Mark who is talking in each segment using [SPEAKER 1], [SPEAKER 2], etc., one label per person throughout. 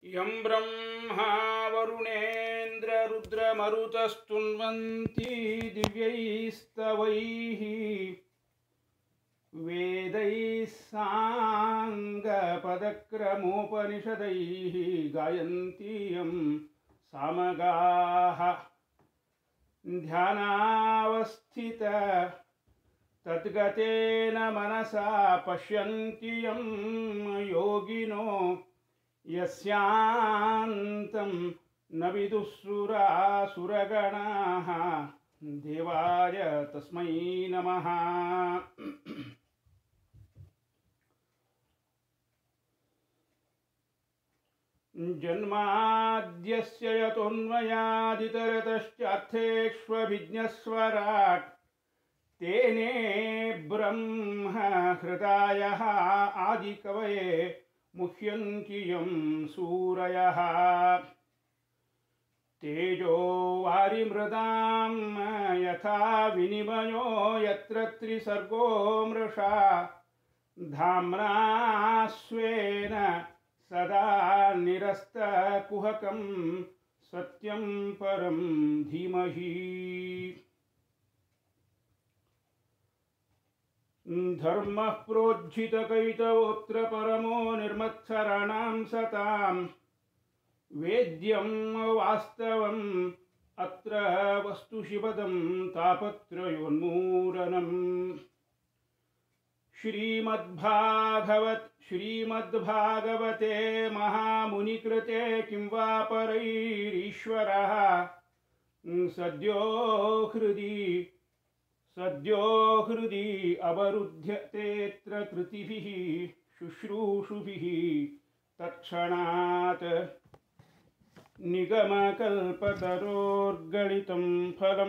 [SPEAKER 1] यं ब्रह्मा वरुणेन्द्ररुद्रमरुतस्तुन्वन्ति दिव्यैस्तवैः वेदैः साङ्गपदक्रमोपनिषदैः गायन्ति यं सामगाः ध्यानावस्थित तद्गतेन मनसा पश्यन्ति यं योगिनो यस्यान्तं न विदुःसुरासुरगणाः देवाय तस्मै नमः जन्माद्यस्य यतोऽन्वयादितरतश्चार्थेष्वभिज्ञस्वराट् तेने ब्रह्म हृदायः आदिकवये मुह्यन्ति यं सूरयः तेजो वारिमृदां यथा विनिमयो यत्र त्रिसर्गो मृषा धाम्ना स्वेन सदा निरस्तकुहकं सत्यं परं धीमहि धर्मः प्रोज्झितकैतवोऽत्र परमो निर्मत्सराणां सतां वेद्यं वास्तवम् अत्र वस्तुशिवदं तापत्रयोन्मूलनम् श्रीमद्भागवत् श्रीमद्भागवते महामुनिकृते किं वा परैरीश्वरः सद्यो हृदि सद्यो हृदि अवरुध्यतेऽत्र कृतिभिः शुश्रूषुभिः तत्क्षणात् निगमकल्पतरोर्गलितं फलं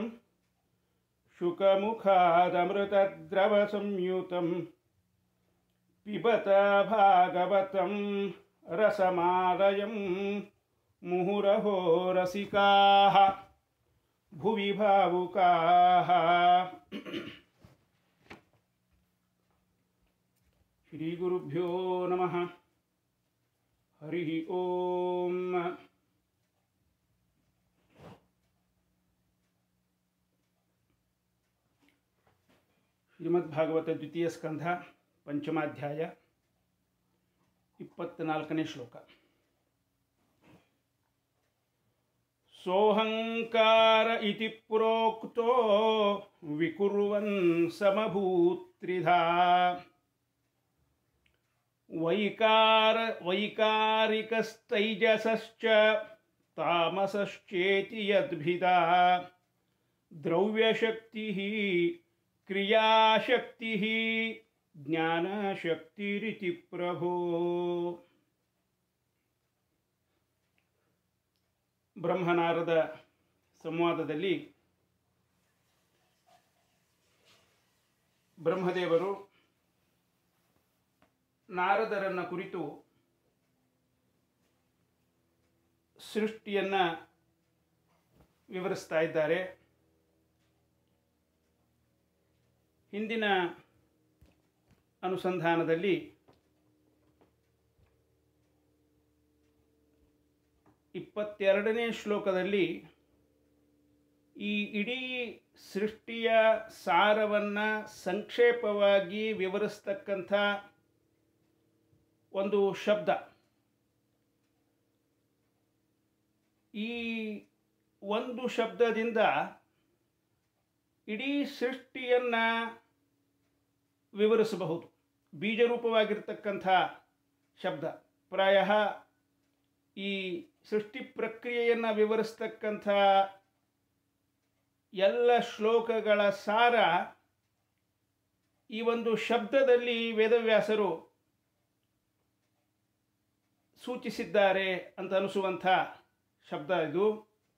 [SPEAKER 1] शुकमुखादमृतद्रवसंयुतं पिबत भागवतं रसमालयं मुहुरहो रसिकाः भुवि भावुकाः श्रीगुरुभ्यो नमः हरिः ओम् ಶ್ರೀಮದ್ಭಾಗವತ ದ್ವಿತೀಯ ಸ್ಕಂಧ ಪಂಚಮಾಧ್ಯಾಯ ಇಪ್ಪತ್ನಾಲ್ಕನೇ ಶ್ಲೋಕ ಸೋಹಂಕಾರ ಇತಿ ಪ್ರೋಕ್ತೋ ವಿಕುರ್ವನ್ ಸಮಭೂತ್ರಿಧಾ ವೈಕಾರ ವೈಕಾರಿಕಸ್ತೈಜಸಶ್ಚ ತಾಮಸಶ್ಚೇತಿ ಯದ್ಭಿದಾ ದ್ರವ್ಯಶಕ್ತಿಃ ಕ್ರಿಯಾಶಕ್ತಿ ಜ್ಞಾನಶಕ್ತಿರಿತಿ ಪ್ರಭೋ ಬ್ರಹ್ಮನಾರದ ಸಂವಾದದಲ್ಲಿ ಬ್ರಹ್ಮದೇವರು ನಾರದರನ್ನ ಕುರಿತು ಸೃಷ್ಟಿಯನ್ನು ವಿವರಿಸ್ತಾ ಇದ್ದಾರೆ ಹಿಂದಿನ ಅನುಸಂಧಾನದಲ್ಲಿ ಇಪ್ಪತ್ತೆರಡನೇ ಶ್ಲೋಕದಲ್ಲಿ ಈ ಇಡೀ ಸೃಷ್ಟಿಯ ಸಾರವನ್ನು ಸಂಕ್ಷೇಪವಾಗಿ ವಿವರಿಸ್ತಕ್ಕಂಥ ಒಂದು ಶಬ್ದ ಈ ಒಂದು ಶಬ್ದದಿಂದ ಇಡೀ ಸೃಷ್ಟಿಯನ್ನು ವಿವರಿಸಬಹುದು ಬೀಜರೂಪವಾಗಿರ್ತಕ್ಕಂಥ ಶಬ್ದ ಪ್ರಾಯ ಈ ಸೃಷ್ಟಿ ಪ್ರಕ್ರಿಯೆಯನ್ನು ವಿವರಿಸ್ತಕ್ಕಂಥ ಎಲ್ಲ ಶ್ಲೋಕಗಳ ಸಾರ ಈ ಒಂದು ಶಬ್ದದಲ್ಲಿ ವೇದವ್ಯಾಸರು ಸೂಚಿಸಿದ್ದಾರೆ ಅಂತ ಅನಿಸುವಂಥ ಶಬ್ದ ಇದು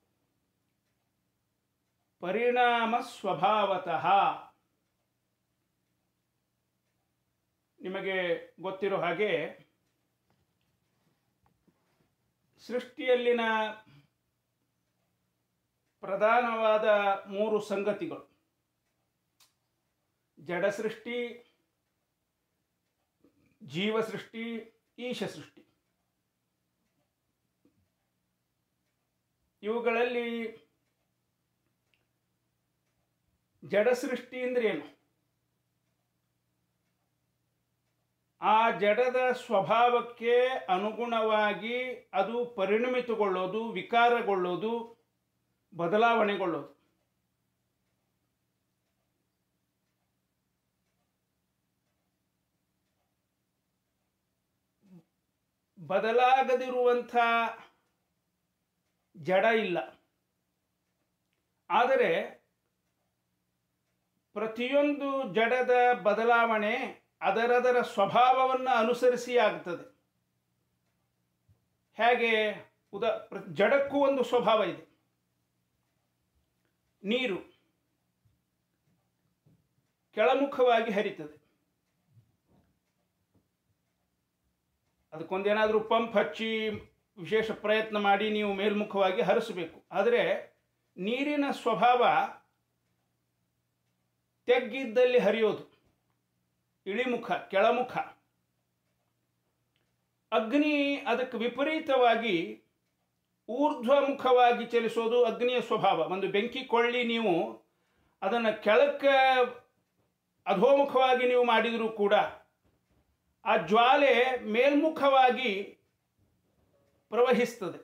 [SPEAKER 1] ಪರಿಣಾಮ ಸ್ವಭಾವತಃ ನಿಮಗೆ ಗೊತ್ತಿರೋ ಹಾಗೆ ಸೃಷ್ಟಿಯಲ್ಲಿನ ಪ್ರಧಾನವಾದ ಮೂರು ಸಂಗತಿಗಳು ಜಡ ಸೃಷ್ಟಿ ಜೀವ ಸೃಷ್ಟಿ ಈಶ ಸೃಷ್ಟಿ ಇವುಗಳಲ್ಲಿ ಜಡ ಸೃಷ್ಟಿ ಅಂದ್ರೆ ಏನು ಆ ಜಡದ ಸ್ವಭಾವಕ್ಕೆ ಅನುಗುಣವಾಗಿ ಅದು ಪರಿಣಮಿತಗೊಳ್ಳೋದು ವಿಕಾರಗೊಳ್ಳೋದು ಬದಲಾವಣೆಗೊಳ್ಳೋದು ಬದಲಾಗದಿರುವಂಥ ಜಡ ಇಲ್ಲ ಆದರೆ ಪ್ರತಿಯೊಂದು ಜಡದ ಬದಲಾವಣೆ ಅದರದರ ಸ್ವಭಾವವನ್ನು ಅನುಸರಿಸಿ ಆಗ್ತದೆ ಹೇಗೆ ಉದಾ ಪ್ರ- ಜಡಕ್ಕೂ ಒಂದು ಸ್ವಭಾವ ಇದೆ ನೀರು ಕೆಳಮುಖವಾಗಿ ಹರಿತದೆ ಅದಕ್ಕೊಂದೇನಾದರೂ ಪಂಪ್ ಹಚ್ಚಿ ವಿಶೇಷ ಪ್ರಯತ್ನ ಮಾಡಿ ನೀವು ಮೇಲ್ಮುಖವಾಗಿ ಹರಿಸಬೇಕು ಆದರೆ ನೀರಿನ ಸ್ವಭಾವ ತೆಗ್ಗಿದ್ದಲ್ಲಿ ಹರಿಯೋದು ಇಳಿಮುಖ ಕೆಳಮುಖ ಅಗ್ನಿ ಅದಕ್ಕೆ ವಿಪರೀತವಾಗಿ ಊರ್ಧ್ವಮುಖವಾಗಿ ಚಲಿಸೋದು ಅಗ್ನಿಯ ಸ್ವಭಾವ ಒಂದು ಬೆಂಕಿ ಕೊಳ್ಳಿ ನೀವು ಅದನ್ನು ಕೆಳಕ್ಕೆ ಅಧೋಮುಖವಾಗಿ ನೀವು ಮಾಡಿದರೂ ಕೂಡ ಆ ಜ್ವಾಲೆ ಮೇಲ್ಮುಖವಾಗಿ ಪ್ರವಹಿಸ್ತದೆ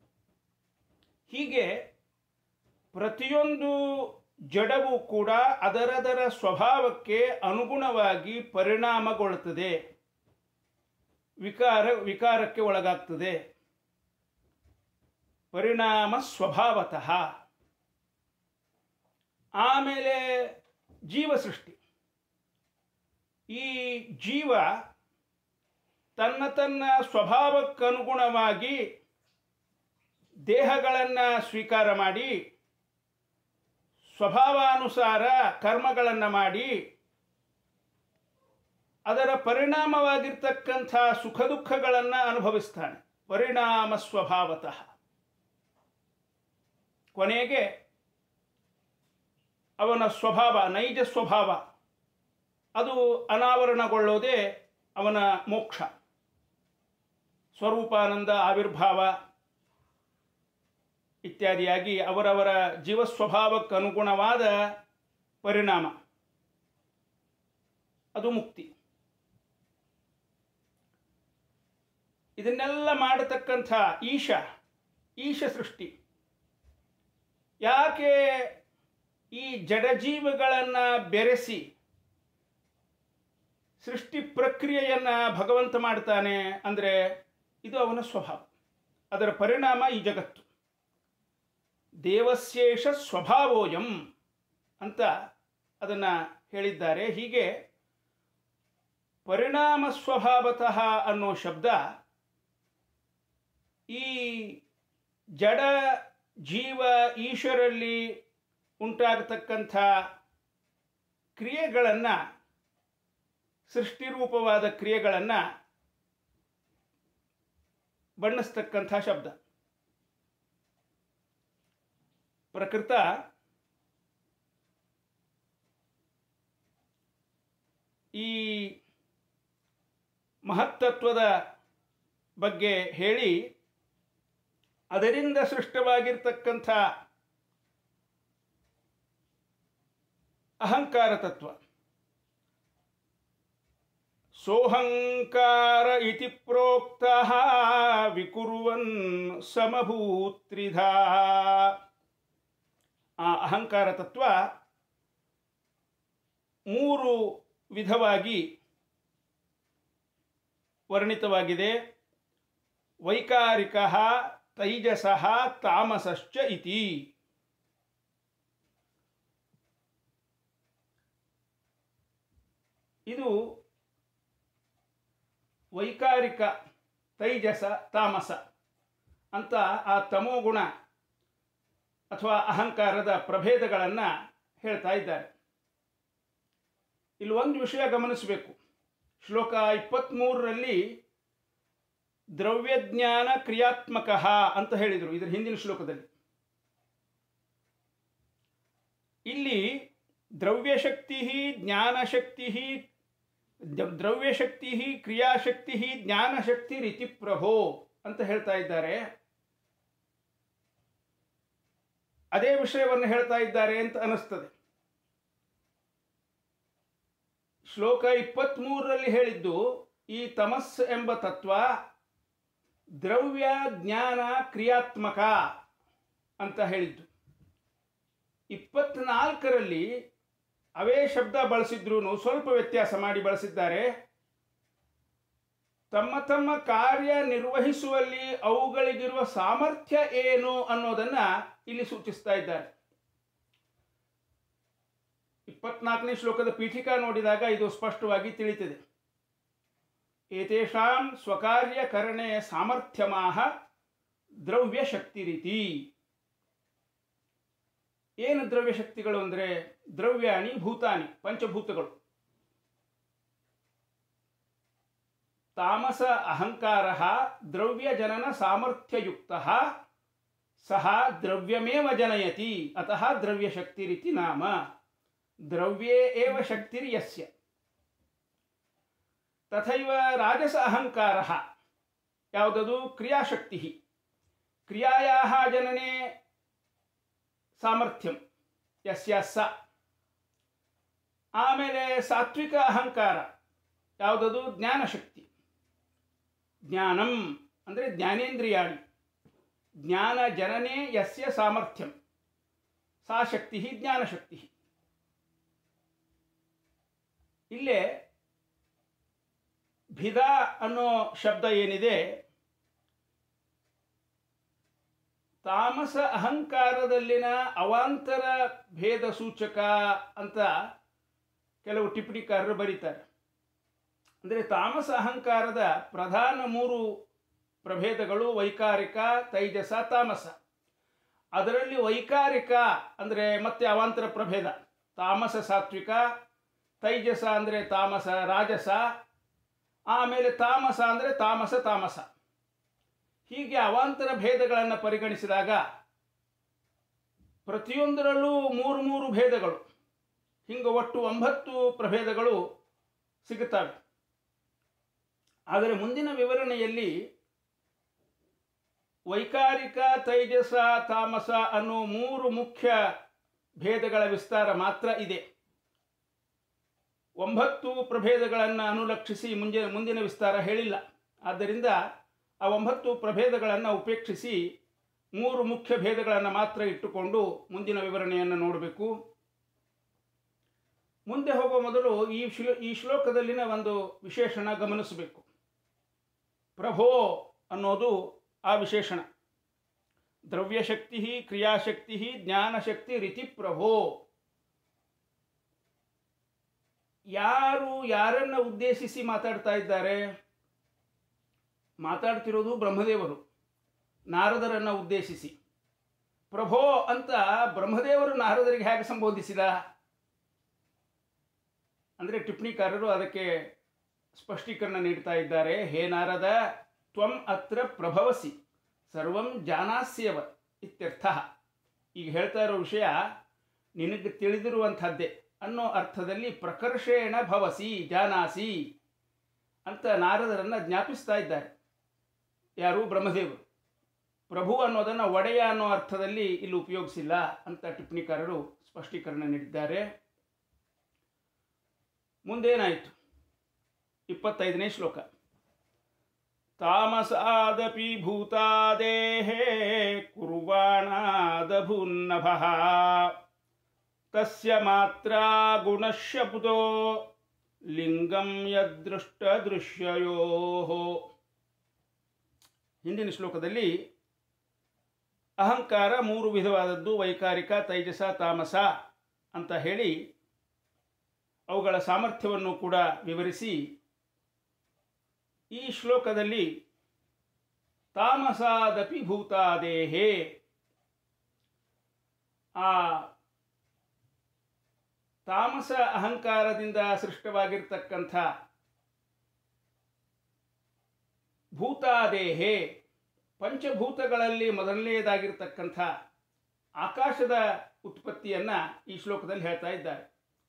[SPEAKER 1] ಹೀಗೆ ಪ್ರತಿಯೊಂದು ಜಡವೂ ಕೂಡ ಅದರದರ ಸ್ವಭಾವಕ್ಕೆ ಅನುಗುಣವಾಗಿ ಪರಿಣಾಮಗೊಳ್ಳುತ್ತದೆ ವಿಕಾರ ವಿಕಾರಕ್ಕೆ ಒಳಗಾಗ್ತದೆ ಪರಿಣಾಮ ಸ್ವಭಾವತಃ ಆಮೇಲೆ ಜೀವ ಸೃಷ್ಟಿ ಈ ಜೀವ ತನ್ನ ತನ್ನ ಸ್ವಭಾವಕ್ಕನುಗುಣವಾಗಿ ದೇಹಗಳನ್ನು ಸ್ವೀಕಾರ ಮಾಡಿ ಸ್ವಭಾವಾನುಸಾರ ಕರ್ಮಗಳನ್ನು ಮಾಡಿ ಅದರ ಪರಿಣಾಮವಾಗಿರ್ತಕ್ಕಂಥ ಸುಖ ದುಃಖಗಳನ್ನು ಅನುಭವಿಸ್ತಾನೆ ಪರಿಣಾಮ ಸ್ವಭಾವತಃ ಕೊನೆಗೆ ಅವನ ಸ್ವಭಾವ ನೈಜ ಸ್ವಭಾವ ಅದು ಅನಾವರಣಗೊಳ್ಳೋದೇ ಅವನ ಮೋಕ್ಷ ಸ್ವರೂಪಾನಂದ ಆವಿರ್ಭಾವ ಇತ್ಯಾದಿಯಾಗಿ ಅವರವರ ಜೀವ ಸ್ವಭಾವಕ್ಕೆ ಅನುಗುಣವಾದ ಪರಿಣಾಮ ಅದು ಮುಕ್ತಿ ಇದನ್ನೆಲ್ಲ ಮಾಡತಕ್ಕಂಥ ಈಶ ಈಶ ಸೃಷ್ಟಿ ಯಾಕೆ ಈ ಜಡಜೀವಿಗಳನ್ನು ಬೆರೆಸಿ ಸೃಷ್ಟಿ ಪ್ರಕ್ರಿಯೆಯನ್ನು ಭಗವಂತ ಮಾಡ್ತಾನೆ ಅಂದರೆ ಇದು ಅವನ ಸ್ವಭಾವ ಅದರ ಪರಿಣಾಮ ಈ ಜಗತ್ತು ದೇವಶೇಷ ಸ್ವಭಾವೋಯಂ ಅಂತ ಅದನ್ನು ಹೇಳಿದ್ದಾರೆ ಹೀಗೆ ಪರಿಣಾಮ ಸ್ವಭಾವತಃ ಅನ್ನೋ ಶಬ್ದ ಈ ಜಡ ಜೀವ ಈಶ್ವರಲ್ಲಿ ಉಂಟಾಗತಕ್ಕಂಥ ಕ್ರಿಯೆಗಳನ್ನು ಸೃಷ್ಟಿರೂಪವಾದ ಕ್ರಿಯೆಗಳನ್ನು ಬಣ್ಣಿಸ್ತಕ್ಕಂಥ ಶಬ್ದ ಪ್ರಕೃತ ಈ ಮಹತ್ತತ್ವದ ಬಗ್ಗೆ ಹೇಳಿ ಅದರಿಂದ ಸೃಷ್ಟವಾಗಿರ್ತಕ್ಕಂಥ ಅಹಂಕಾರ ತತ್ವ ಸೋಹಂಕಾರ ಇತಿ ಪ್ರೋಕ್ತ ವಿಕುರುವನ್ ಸಮಭೂತ್ರಿಧಾ ಆ ಅಹಂಕಾರ ತತ್ವ ಮೂರು ವಿಧವಾಗಿ ವರ್ಣಿತವಾಗಿದೆ ವೈಕಾರಿಕ ತೈಜಸ ತಾಮಸಶ್ಚ ಇತಿ ಇದು ವೈಕಾರಿಕ ತೈಜಸ ತಾಮಸ ಅಂತ ಆ ತಮೋಗುಣ ಅಥವಾ ಅಹಂಕಾರದ ಪ್ರಭೇದಗಳನ್ನು ಹೇಳ್ತಾ ಇದ್ದಾರೆ ಇಲ್ಲಿ ಒಂದು ವಿಷಯ ಗಮನಿಸಬೇಕು ಶ್ಲೋಕ ಇಪ್ಪತ್ತ್ಮೂರರಲ್ಲಿ ದ್ರವ್ಯಜ್ಞಾನ ಕ್ರಿಯಾತ್ಮಕ ಅಂತ ಹೇಳಿದರು ಇದರ ಹಿಂದಿನ ಶ್ಲೋಕದಲ್ಲಿ ಇಲ್ಲಿ ದ್ರವ್ಯಶಕ್ತಿ ಜ್ಞಾನಶಕ್ತಿ ದ್ರವ್ಯಶಕ್ತಿ ಕ್ರಿಯಾಶಕ್ತಿ ಜ್ಞಾನಶಕ್ತಿ ರೀತಿ ಪ್ರಭೋ ಅಂತ ಹೇಳ್ತಾ ಇದ್ದಾರೆ ಅದೇ ವಿಷಯವನ್ನು ಹೇಳ್ತಾ ಇದ್ದಾರೆ ಅಂತ ಅನಿಸ್ತದೆ ಶ್ಲೋಕ ಇಪ್ಪತ್ತ್ಮೂರರಲ್ಲಿ ಹೇಳಿದ್ದು ಈ ತಮಸ್ ಎಂಬ ತತ್ವ ದ್ರವ್ಯ ಜ್ಞಾನ ಕ್ರಿಯಾತ್ಮಕ ಅಂತ ಹೇಳಿದ್ದು ಇಪ್ಪತ್ನಾಲ್ಕರಲ್ಲಿ ಅವೇ ಶಬ್ದ ಬಳಸಿದ್ರು ಸ್ವಲ್ಪ ವ್ಯತ್ಯಾಸ ಮಾಡಿ ಬಳಸಿದ್ದಾರೆ ತಮ್ಮ ತಮ್ಮ ಕಾರ್ಯ ನಿರ್ವಹಿಸುವಲ್ಲಿ ಅವುಗಳಿಗಿರುವ ಸಾಮರ್ಥ್ಯ ಏನು ಅನ್ನೋದನ್ನ ಇಲ್ಲಿ ಸೂಚಿಸ್ತಾ ಇದ್ದಾರೆ ಇಪ್ಪತ್ನಾಲ್ಕನೇ ಶ್ಲೋಕದ ಪೀಠಿಕಾ ನೋಡಿದಾಗ ಇದು ಸ್ಪಷ್ಟವಾಗಿ ತಿಳಿತಿದೆ ಏತೇಷಾಂ ಸ್ವಕಾರ್ಯಕರಣೆ ಸಾಮರ್ಥ್ಯಮಾಹ ದ್ರವ್ಯ ಶಕ್ತಿ ರೀತಿ ಏನು ದ್ರವ್ಯ ಶಕ್ತಿಗಳು ಅಂದರೆ ದ್ರವ್ಯಾಣಿ ಭೂತಾನಿ ಪಂಚಭೂತಗಳು ತಾಮಸ ಅಹಂಕಾರ ದ್ರವ್ಯ ಜನನ ಸಾಮರ್ಥ್ಯಯುಕ್ತ ಸಹ ದ್ರವ್ಯಮೇವ ಜನಯತಿ ಅತಃ ದ್ರವ್ಯಶಕ್ತಿರಿತಿ ನಾಮ ದ್ರವ್ಯೇ ಏವ ಶಕ್ತಿರ್ಯಸ್ಯ ತಥೈವ ರಾಜಸ ಅಹಂಕಾರ ಯಾವುದದು ಕ್ರಿಯಾಶಕ್ತಿ ಕ್ರಿಯಾಯಾಹ ಜನನೆ ಸಾಮರ್ಥ್ಯಂ ಯಸ್ಯ ಸ ಆಮೇಲೆ ಸಾತ್ವಿಕ ಅಹಂಕಾರ ಯಾವುದದು ಜ್ಞಾನಶಕ್ತಿ ಜ್ಞಾನಂ ಅಂದರೆ ಜ್ಞಾನೇಂದ್ರಿಯಾಣಿ ಜ್ಞಾನ ಜನನೇ ಯಸ್ಯ ಸಾಮರ್ಥ್ಯಂ ಸಾ ಶಕ್ತಿ ಜ್ಞಾನಶಕ್ತಿ ಇಲ್ಲೇ ಭಿದ ಅನ್ನೋ ಶಬ್ದ ಏನಿದೆ ತಾಮಸ ಅಹಂಕಾರದಲ್ಲಿನ ಅವಾಂತರ ಭೇದ ಸೂಚಕ ಅಂತ ಕೆಲವು ಟಿಪ್ಪಣಿಕಾರರು ಬರೀತಾರೆ ಅಂದರೆ ತಾಮಸ ಅಹಂಕಾರದ ಪ್ರಧಾನ ಮೂರು ಪ್ರಭೇದಗಳು ವೈಕಾರಿಕ ತೈಜಸ ತಾಮಸ ಅದರಲ್ಲಿ ವೈಕಾರಿಕ ಅಂದರೆ ಮತ್ತೆ ಅವಾಂತರ ಪ್ರಭೇದ ತಾಮಸ ಸಾತ್ವಿಕ ತೈಜಸ ಅಂದರೆ ತಾಮಸ ರಾಜಸ ಆಮೇಲೆ ತಾಮಸ ಅಂದರೆ ತಾಮಸ ತಾಮಸ ಹೀಗೆ ಅವಾಂತರ ಭೇದಗಳನ್ನು ಪರಿಗಣಿಸಿದಾಗ ಪ್ರತಿಯೊಂದರಲ್ಲೂ ಮೂರು ಮೂರು ಭೇದಗಳು ಹಿಂಗೆ ಒಟ್ಟು ಒಂಬತ್ತು ಪ್ರಭೇದಗಳು ಸಿಗುತ್ತವೆ ಆದರೆ ಮುಂದಿನ ವಿವರಣೆಯಲ್ಲಿ ವೈಕಾರಿಕ ತೈಜಸ ತಾಮಸ ಅನ್ನೋ ಮೂರು ಮುಖ್ಯ ಭೇದಗಳ ವಿಸ್ತಾರ ಮಾತ್ರ ಇದೆ ಒಂಬತ್ತು ಪ್ರಭೇದಗಳನ್ನು ಅನುಲಕ್ಷಿಸಿ ಮುಂಜೆ ಮುಂದಿನ ವಿಸ್ತಾರ ಹೇಳಿಲ್ಲ ಆದ್ದರಿಂದ ಆ ಒಂಬತ್ತು ಪ್ರಭೇದಗಳನ್ನು ಉಪೇಕ್ಷಿಸಿ ಮೂರು ಮುಖ್ಯ ಭೇದಗಳನ್ನು ಮಾತ್ರ ಇಟ್ಟುಕೊಂಡು ಮುಂದಿನ ವಿವರಣೆಯನ್ನು ನೋಡಬೇಕು ಮುಂದೆ ಹೋಗುವ ಮೊದಲು ಈ ಶ್ಲೋ ಈ ಶ್ಲೋಕದಲ್ಲಿನ ಒಂದು ವಿಶೇಷಣ ಗಮನಿಸಬೇಕು ಪ್ರಭೋ ಅನ್ನೋದು ಆ ವಿಶೇಷಣ ದ್ರವ್ಯಶಕ್ತಿ ಕ್ರಿಯಾಶಕ್ತಿ ಜ್ಞಾನಶಕ್ತಿ ರೀತಿ ಪ್ರಭೋ ಯಾರು ಯಾರನ್ನ ಉದ್ದೇಶಿಸಿ ಮಾತಾಡ್ತಾ ಇದ್ದಾರೆ ಮಾತಾಡ್ತಿರೋದು ಬ್ರಹ್ಮದೇವರು ನಾರದರನ್ನು ಉದ್ದೇಶಿಸಿ ಪ್ರಭೋ ಅಂತ ಬ್ರಹ್ಮದೇವರು ನಾರದರಿಗೆ ಹೇಗೆ ಸಂಬೋಧಿಸಿದ ಅಂದರೆ ಟಿಪ್ಪಣಿಕಾರರು ಅದಕ್ಕೆ ಸ್ಪಷ್ಟೀಕರಣ ನೀಡ್ತಾ ಇದ್ದಾರೆ ಹೇ ನಾರದ ತ್ವಂ ಅತ್ರ ಪ್ರಭವಸಿ ಸರ್ವಂ ಜಾನಾಸ್ಯವ ಇತ್ಯರ್ಥ ಈಗ ಹೇಳ್ತಾ ಇರೋ ವಿಷಯ ನಿನಗೆ ತಿಳಿದಿರುವಂಥದ್ದೇ ಅನ್ನೋ ಅರ್ಥದಲ್ಲಿ ಪ್ರಕರ್ಷೇಣ ಭವಸಿ ಜಾನಾಸಿ ಅಂತ ನಾರದರನ್ನು ಜ್ಞಾಪಿಸ್ತಾ ಇದ್ದಾರೆ ಯಾರು ಬ್ರಹ್ಮದೇವರು ಪ್ರಭು ಅನ್ನೋದನ್ನು ಒಡೆಯ ಅನ್ನೋ ಅರ್ಥದಲ್ಲಿ ಇಲ್ಲಿ ಉಪಯೋಗಿಸಿಲ್ಲ ಅಂತ ಟಿಪ್ಪಣಿಕಾರರು ಸ್ಪಷ್ಟೀಕರಣ ನೀಡಿದ್ದಾರೆ ಮುಂದೇನಾಯಿತು ಇಪ್ಪತ್ತೈದನೇ ಶ್ಲೋಕ ತಾಮಸಾದಪಿ ಭೂತಾದೇಹೇ ಕುರ್ವಾಣಾದಭುನ್ನಭ ತಸ್ಯ ಮಾತ್ರ ಗುಣಶಬ್ದೋ ಲಿಂಗಂ ಯದೃಷ್ಟ ದೃಶ್ಯಯೋ ಹಿಂದಿನ ಶ್ಲೋಕದಲ್ಲಿ ಅಹಂಕಾರ ಮೂರು ವಿಧವಾದದ್ದು ವೈಕಾರಿಕ ತೈಜಸ ತಾಮಸ ಅಂತ ಹೇಳಿ ಅವುಗಳ ಸಾಮರ್ಥ್ಯವನ್ನು ಕೂಡ ವಿವರಿಸಿ ಈ ಶ್ಲೋಕದಲ್ಲಿ ತಾಮಸಾದಪಿ ಭೂತಾದೇಹೇ ಆ ತಾಮಸ ಅಹಂಕಾರದಿಂದ ಸೃಷ್ಟವಾಗಿರ್ತಕ್ಕಂಥ ಭೂತಾದೇಹೇ ಪಂಚಭೂತಗಳಲ್ಲಿ ಮೊದಲನೆಯದಾಗಿರ್ತಕ್ಕಂಥ ಆಕಾಶದ ಉತ್ಪತ್ತಿಯನ್ನು ಈ ಶ್ಲೋಕದಲ್ಲಿ ಹೇಳ್ತಾ ಇದ್ದಾರೆ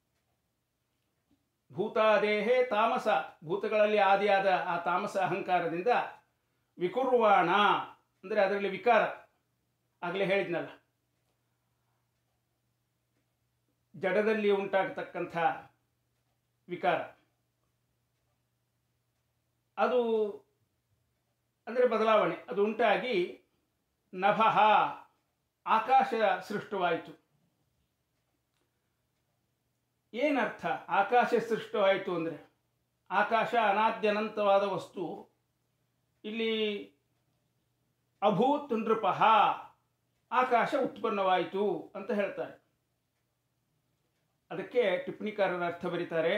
[SPEAKER 1] ಭೂತಾದೇಹೇ ತಾಮಸ ಭೂತಗಳಲ್ಲಿ ಆದಿಯಾದ ಆ ತಾಮಸ ಅಹಂಕಾರದಿಂದ ವಿಕುರ್ವಾಣ ಅಂದರೆ ಅದರಲ್ಲಿ ವಿಕಾರ ಆಗಲೇ ಹೇಳಿದ್ನಲ್ಲ ಜಡದಲ್ಲಿ ಉಂಟಾಗತಕ್ಕಂಥ ವಿಕಾರ ಅದು ಅಂದರೆ ಬದಲಾವಣೆ ಅದು ಉಂಟಾಗಿ ನಭಃ ಆಕಾಶ ಸೃಷ್ಟವಾಯಿತು ಏನರ್ಥ ಆಕಾಶ ಸೃಷ್ಟವಾಯಿತು ಅಂದರೆ ಆಕಾಶ ಅನಾದ್ಯನಂತವಾದ ವಸ್ತು ಇಲ್ಲಿ ಅಭೂತ್ ನೃಪಃ ಆಕಾಶ ಉತ್ಪನ್ನವಾಯಿತು ಅಂತ ಹೇಳ್ತಾರೆ ಅದಕ್ಕೆ ಟಿಪ್ಪಣಿಕಾರರ ಅರ್ಥ ಬರೀತಾರೆ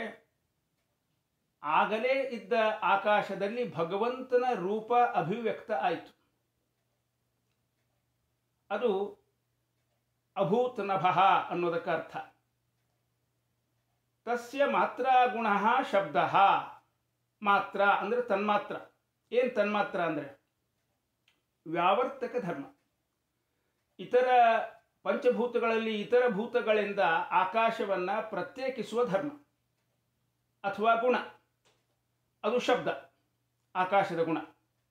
[SPEAKER 1] ಆಗಲೇ ಇದ್ದ ಆಕಾಶದಲ್ಲಿ ಭಗವಂತನ ರೂಪ ಅಭಿವ್ಯಕ್ತ ಆಯಿತು ಅದು ಅಭೂತ್ ನಭಃ ಅನ್ನೋದಕ್ಕೆ ಅರ್ಥ ತಸ್ಯ ಮಾತ್ರ ಗುಣ ಶಬ್ದ ಮಾತ್ರ ಅಂದರೆ ತನ್ಮಾತ್ರ ಏನು ತನ್ಮಾತ್ರ ಅಂದರೆ ವ್ಯಾವರ್ತಕ ಧರ್ಮ ಇತರ ಪಂಚಭೂತಗಳಲ್ಲಿ ಇತರ ಭೂತಗಳಿಂದ ಆಕಾಶವನ್ನು ಪ್ರತ್ಯೇಕಿಸುವ ಧರ್ಮ ಅಥವಾ ಗುಣ ಅದು ಶಬ್ದ ಆಕಾಶದ ಗುಣ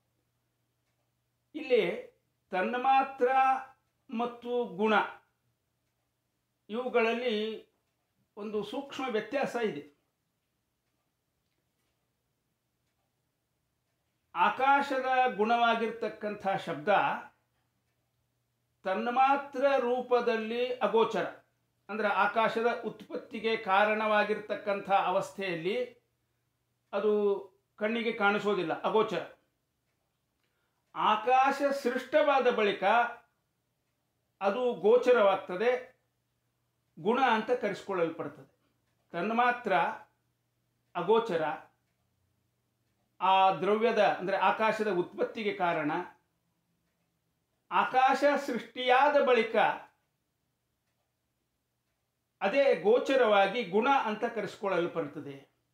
[SPEAKER 1] ಇಲ್ಲಿ ತನ್ಮಾತ್ರ ಮತ್ತು ಗುಣ ಇವುಗಳಲ್ಲಿ ಒಂದು ಸೂಕ್ಷ್ಮ ವ್ಯತ್ಯಾಸ ಇದೆ ಆಕಾಶದ ಗುಣವಾಗಿರ್ತಕ್ಕಂಥ ಶಬ್ದ ತನ್ಮಾತ್ರ ರೂಪದಲ್ಲಿ ಅಗೋಚರ ಅಂದರೆ ಆಕಾಶದ ಉತ್ಪತ್ತಿಗೆ ಕಾರಣವಾಗಿರ್ತಕ್ಕಂಥ ಅವಸ್ಥೆಯಲ್ಲಿ ಅದು ಕಣ್ಣಿಗೆ ಕಾಣಿಸೋದಿಲ್ಲ ಅಗೋಚರ ಆಕಾಶ ಸೃಷ್ಟವಾದ ಬಳಿಕ ಅದು ಗೋಚರವಾಗ್ತದೆ ಗುಣ ಅಂತ ಕರೆಸಿಕೊಳ್ಳಲ್ಪಡ್ತದೆ ತನ್ಮಾತ್ರ ಅಗೋಚರ ಆ ದ್ರವ್ಯದ ಅಂದರೆ ಆಕಾಶದ ಉತ್ಪತ್ತಿಗೆ ಕಾರಣ ಆಕಾಶ ಸೃಷ್ಟಿಯಾದ ಬಳಿಕ ಅದೇ ಗೋಚರವಾಗಿ ಗುಣ ಅಂತ ಕರೆಸಿಕೊಳ್ಳಲ್ಪಡುತ್ತದೆ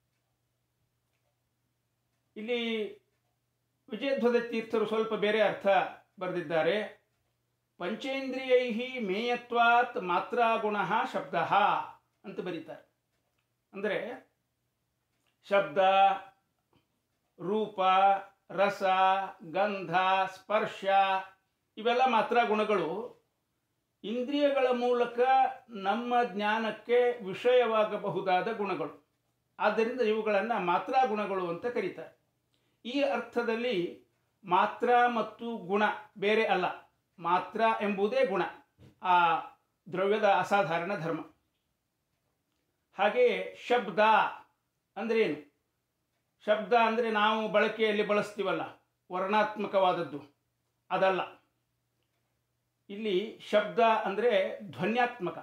[SPEAKER 1] ಇಲ್ಲಿ ವಿಜಯಧ್ವಜ ತೀರ್ಥರು ಸ್ವಲ್ಪ ಬೇರೆ ಅರ್ಥ ಬರೆದಿದ್ದಾರೆ ಪಂಚೇಂದ್ರಿಯೈ ಮೇಯತ್ವಾತ್ ಮಾತ್ರಾಗುಣ ಶಬ್ದ ಅಂತ ಬರೀತಾರೆ ಅಂದರೆ ಶಬ್ದ ರೂಪ ರಸ ಗಂಧ ಸ್ಪರ್ಶ ಇವೆಲ್ಲ ಮಾತ್ರ ಗುಣಗಳು ಇಂದ್ರಿಯಗಳ ಮೂಲಕ ನಮ್ಮ ಜ್ಞಾನಕ್ಕೆ ವಿಷಯವಾಗಬಹುದಾದ ಗುಣಗಳು ಆದ್ದರಿಂದ ಇವುಗಳನ್ನು ಮಾತ್ರಾ ಗುಣಗಳು ಅಂತ ಕರೀತಾರೆ ಈ ಅರ್ಥದಲ್ಲಿ ಮಾತ್ರ ಮತ್ತು ಗುಣ ಬೇರೆ ಅಲ್ಲ ಮಾತ್ರ ಎಂಬುದೇ ಗುಣ ಆ ದ್ರವ್ಯದ ಅಸಾಧಾರಣ ಧರ್ಮ ಹಾಗೆಯೇ ಶಬ್ದ ಅಂದರೆ ಏನು ಶಬ್ದ ಅಂದರೆ ನಾವು ಬಳಕೆಯಲ್ಲಿ ಬಳಸ್ತೀವಲ್ಲ ವರ್ಣಾತ್ಮಕವಾದದ್ದು ಅದಲ್ಲ ಇಲ್ಲಿ ಶಬ್ದ ಅಂದರೆ ಧ್ವನ್ಯಾತ್ಮಕ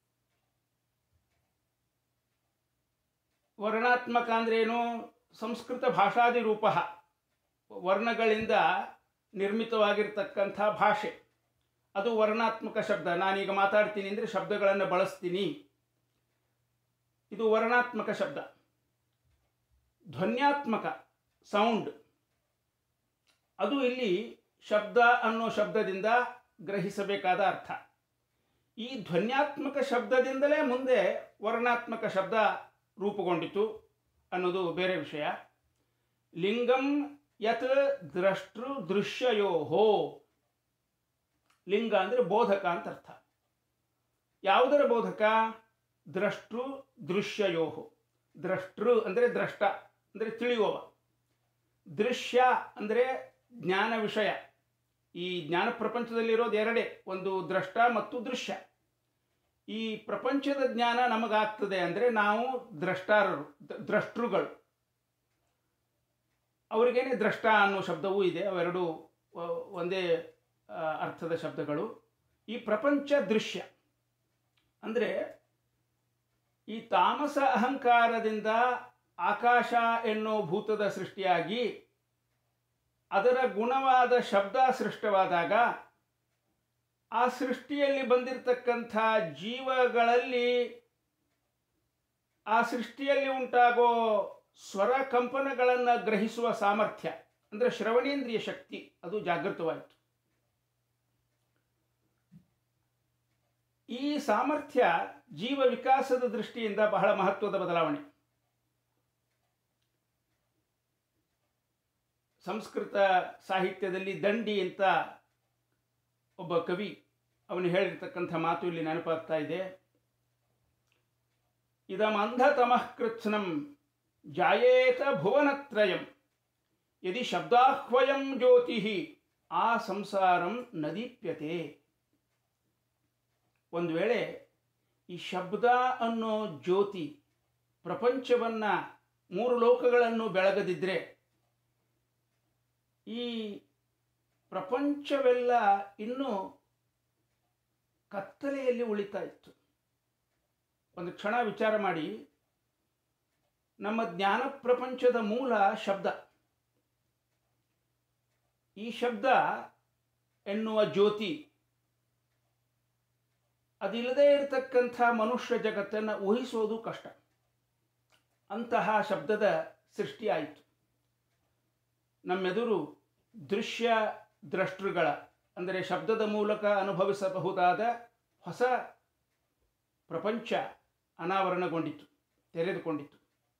[SPEAKER 1] ವರ್ಣಾತ್ಮಕ ಅಂದ್ರೆ ಏನು ಸಂಸ್ಕೃತ ಭಾಷಾದಿ ರೂಪ ವರ್ಣಗಳಿಂದ ನಿರ್ಮಿತವಾಗಿರ್ತಕ್ಕಂಥ ಭಾಷೆ ಅದು ವರ್ಣಾತ್ಮಕ ಶಬ್ದ ನಾನೀಗ ಮಾತಾಡ್ತೀನಿ ಅಂದರೆ ಶಬ್ದಗಳನ್ನು ಬಳಸ್ತೀನಿ ಇದು ವರ್ಣಾತ್ಮಕ ಶಬ್ದ ಧ್ವನ್ಯಾತ್ಮಕ ಸೌಂಡ್ ಅದು ಇಲ್ಲಿ ಶಬ್ದ ಅನ್ನೋ ಶಬ್ದದಿಂದ ಗ್ರಹಿಸಬೇಕಾದ ಅರ್ಥ ಈ ಧ್ವನ್ಯಾತ್ಮಕ ಶಬ್ದದಿಂದಲೇ ಮುಂದೆ ವರ್ಣಾತ್ಮಕ ಶಬ್ದ ರೂಪುಗೊಂಡಿತು ಅನ್ನೋದು ಬೇರೆ ವಿಷಯ ಲಿಂಗಂ ಯತ್ ದ್ರಷ್ಟೃ ದೃಶ್ಯಯೋಹೋ ಲಿಂಗ ಅಂದರೆ ಬೋಧಕ ಅಂತ ಅರ್ಥ ಯಾವುದರ ಬೋಧಕ ದ್ರಷ್ಟೃ ದೃಶ್ಯಯೋಹೋ ದ್ರಷ್ಟೃ ಅಂದರೆ ದ್ರಷ್ಟ ಅಂದರೆ ತಿಳಿಯುವವ ದೃಶ್ಯ ಅಂದರೆ ಜ್ಞಾನ ವಿಷಯ ಈ ಜ್ಞಾನ ಪ್ರಪಂಚದಲ್ಲಿರೋದು ಎರಡೇ ಒಂದು ದ್ರಷ್ಟ ಮತ್ತು ದೃಶ್ಯ ಈ ಪ್ರಪಂಚದ ಜ್ಞಾನ ನಮಗಾಗ್ತದೆ ಅಂದರೆ ನಾವು ದ್ರಷ್ಟಾರರು ದ್ರಷ್ಟೃಗಳು ಅವರಿಗೇನೆ ದ್ರಷ್ಟ ಅನ್ನೋ ಶಬ್ದವೂ ಇದೆ ಅವೆರಡು ಒಂದೇ ಅರ್ಥದ ಶಬ್ದಗಳು ಈ ಪ್ರಪಂಚ ದೃಶ್ಯ ಅಂದರೆ ಈ ತಾಮಸ ಅಹಂಕಾರದಿಂದ ಆಕಾಶ ಎನ್ನೋ ಭೂತದ ಸೃಷ್ಟಿಯಾಗಿ ಅದರ ಗುಣವಾದ ಶಬ್ದ ಸೃಷ್ಟವಾದಾಗ ಆ ಸೃಷ್ಟಿಯಲ್ಲಿ ಬಂದಿರತಕ್ಕಂಥ ಜೀವಗಳಲ್ಲಿ ಆ ಸೃಷ್ಟಿಯಲ್ಲಿ ಉಂಟಾಗೋ ಸ್ವರ ಕಂಪನಗಳನ್ನು ಗ್ರಹಿಸುವ ಸಾಮರ್ಥ್ಯ ಅಂದರೆ ಶ್ರವಣೇಂದ್ರಿಯ ಶಕ್ತಿ ಅದು ಜಾಗೃತವಾಯಿತು ಈ ಸಾಮರ್ಥ್ಯ ಜೀವ ವಿಕಾಸದ ದೃಷ್ಟಿಯಿಂದ ಬಹಳ ಮಹತ್ವದ ಬದಲಾವಣೆ ಸಂಸ್ಕೃತ ಸಾಹಿತ್ಯದಲ್ಲಿ ದಂಡಿ ಅಂತ ಒಬ್ಬ ಕವಿ ಅವನು ಹೇಳಿರ್ತಕ್ಕಂಥ ಮಾತು ಇಲ್ಲಿ ನೆನಪಾಗ್ತಾ ಇದೆ ಇದಮಂಧತಮಃ ಕೃತ್ಸ್ನಂ ಜಾಯೇತ ಭುವನತ್ರಯಂ ಯದಿ ಶಬ್ದಾಹ್ವಯಂ ಜ್ಯೋತಿ ಆ ಸಂಸಾರಂ ನದೀಪ್ಯತೆ ಒಂದು ವೇಳೆ ಈ ಶಬ್ದ ಅನ್ನೋ ಜ್ಯೋತಿ ಪ್ರಪಂಚವನ್ನು ಮೂರು ಲೋಕಗಳನ್ನು ಬೆಳಗದಿದ್ದರೆ ಈ ಪ್ರಪಂಚವೆಲ್ಲ ಇನ್ನೂ ಕತ್ತಲೆಯಲ್ಲಿ ಉಳಿತಾ ಇತ್ತು ಒಂದು ಕ್ಷಣ ವಿಚಾರ ಮಾಡಿ ನಮ್ಮ ಜ್ಞಾನ ಪ್ರಪಂಚದ ಮೂಲ ಶಬ್ದ ಈ ಶಬ್ದ ಎನ್ನುವ ಜ್ಯೋತಿ ಅದಿಲ್ಲದೆ ಇರತಕ್ಕಂಥ ಮನುಷ್ಯ ಜಗತ್ತನ್ನು ಊಹಿಸೋದು ಕಷ್ಟ ಅಂತಹ ಶಬ್ದದ ಸೃಷ್ಟಿಯಾಯಿತು ನಮ್ಮೆದುರು ದೃಶ್ಯ ದ್ರಷ್ಟೃಗಳ ಅಂದರೆ ಶಬ್ದದ ಮೂಲಕ ಅನುಭವಿಸಬಹುದಾದ ಹೊಸ ಪ್ರಪಂಚ ಅನಾವರಣಗೊಂಡಿತು ತೆರೆದುಕೊಂಡಿತು